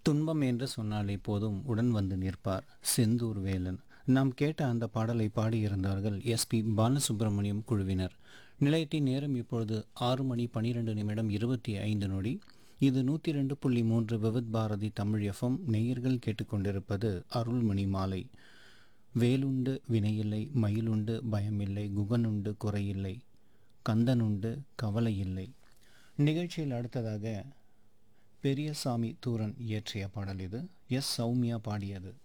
துன்பம் என்று சொன்னாலே போதும் உடன் வந்து நிற்பார் செந்தூர் வேலன் நாம் கேட்ட அந்த பாடலை பாடியிருந்தார்கள் எஸ்பி பாலசுப்ரமணியம் குழுவினர் நிலையத்தின் நேரம் இப்பொழுது ஆறு மணி பனிரெண்டு நிமிடம் இருபத்தி ஐந்து நொடி இது நூற்றி ரெண்டு புள்ளி மூன்று விவித் பாரதி தமிழ் எஃப்எம் நேயர்கள் கேட்டுக்கொண்டிருப்பது அருள்மணி மாலை வேலுண்டு வினையில்லை மயிலுண்டு பயமில்லை குகனுண்டு குறையில்லை கந்தனுண்டு கவலை இல்லை நிகழ்ச்சியில் அடுத்ததாக பெரியசாமி தூரன் இயற்றிய பாடல் இது எஸ் சௌமியா பாடியது